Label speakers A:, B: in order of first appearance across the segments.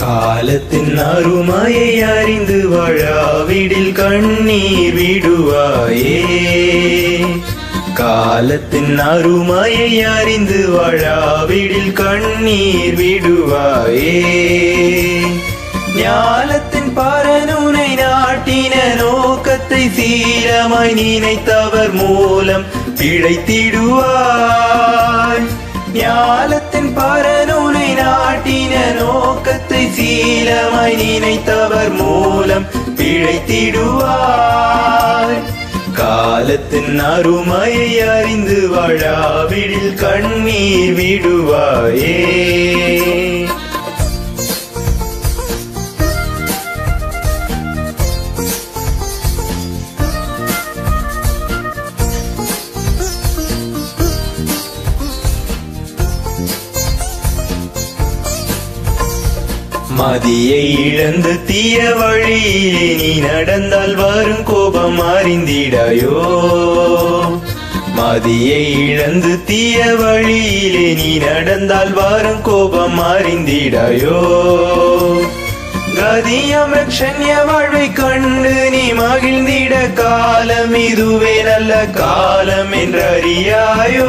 A: காலத்தின் அருமையை அறிந்து வாழாவிடில் கண்ணீர் விடுவாயே காலத்தின் அருமையை அறிந்து வாழாவிடில் கண்ணீர் விடுவாயே ஞாலத்தின் பரனுனை நாட்டின நோக்கத்தை சீரமாய் நினைத்தவர் மூலம் பிழைத்திடுவாய் ஞாலத்தின் பரனுனை நாட்டின நோக்கத்தை சீலமாய் நினைத்தவர் மூலம் பிழைத்திடுவாய் காலத்தின் அருமையை அறிந்து வாழாவிடில் கண்ணீர் விடுவாயே மதியை இழந்து தீய வழியிலே நீ நடந்தால் வரும் கோபம் அறிந்திடாயோ மதியை இழந்து தீய வழியிலே நீ நடந்தால் வரும் கோபம் அறிந்திடாயோ கதியம் ரக்ஷண்ய வாழ்வை கண்டு நீ மகிழ்ந்திட காலம் இதுவே நல்ல காலம் என்றறியாயோ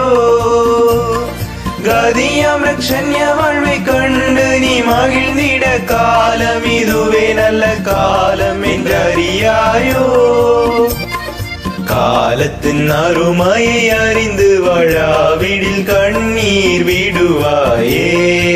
A: கதியம் ரக்ஷண்ய வாழ்வை கண்டு நீ மகிழ்ந்திட காலம் இதுவே நல்ல காலம் என்றறியாயோ காலத்தின் அருமையை அறிந்து வாழாவிடில் கண்ணீர் விடுவாயே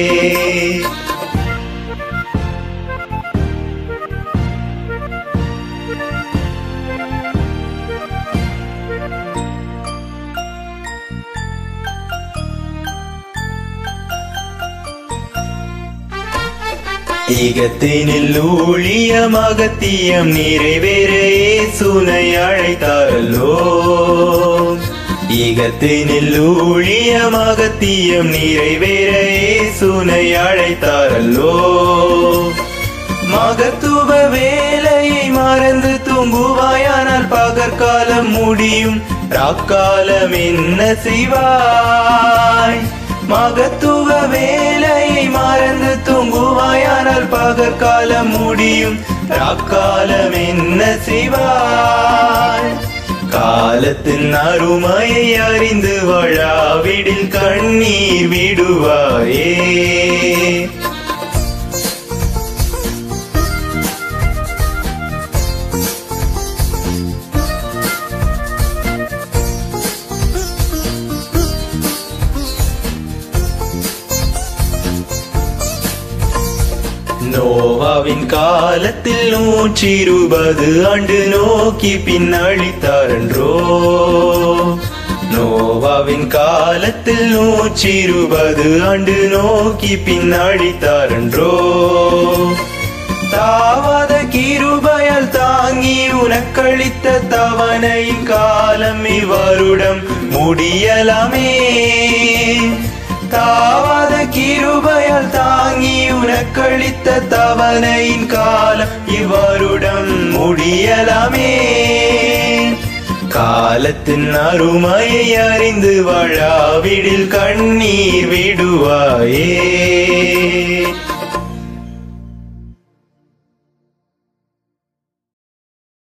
A: ஈகத்தினில் ஊழியம் அகத்தியம் நிறைவேற சுனை அழைத்தாரல்லோ ஈகத்தினில் ஊழியம் அகத்தியம் நிறைவேற சுனை அழைத்தாரல்லோ மகத்துவ வேலையை மறந்து தூங்குவாயானால் பகற்காலம் முடியும் ராக்காலம் என்ன செய்வாய் மகத்துவ வேலையை மறந்து தூங்குவாயானால் பகற்காலம் முடியும் ராக்காலம் என்ன செய்வாய் காலத்தின் அருமையை அறிந்து வாழாவிடில் கண்ணீர் விடுவாயே நோவாவின் காலத்தில் நூற்றி இருபது ஆண்டு நோக்கி பின்னழித்தாரன்றோ நோவாவின் காலத்தில் நூற்றி இருபது ஆண்டு நோக்கி பின்னழித்தாரன்றோ தாவாத கிருபையால் தாங்கி உனக்களித்த தவணையின் காலம் இவருடம் முடியலாமே தாவாத கிருபையால் தாங்கி உனக்களித்த தவணையின் காலம் இவருடம் முடியலாமே காலத்தின் அருமையை அறிந்து வாழாவிடில் கண்ணீர் விடுவாயே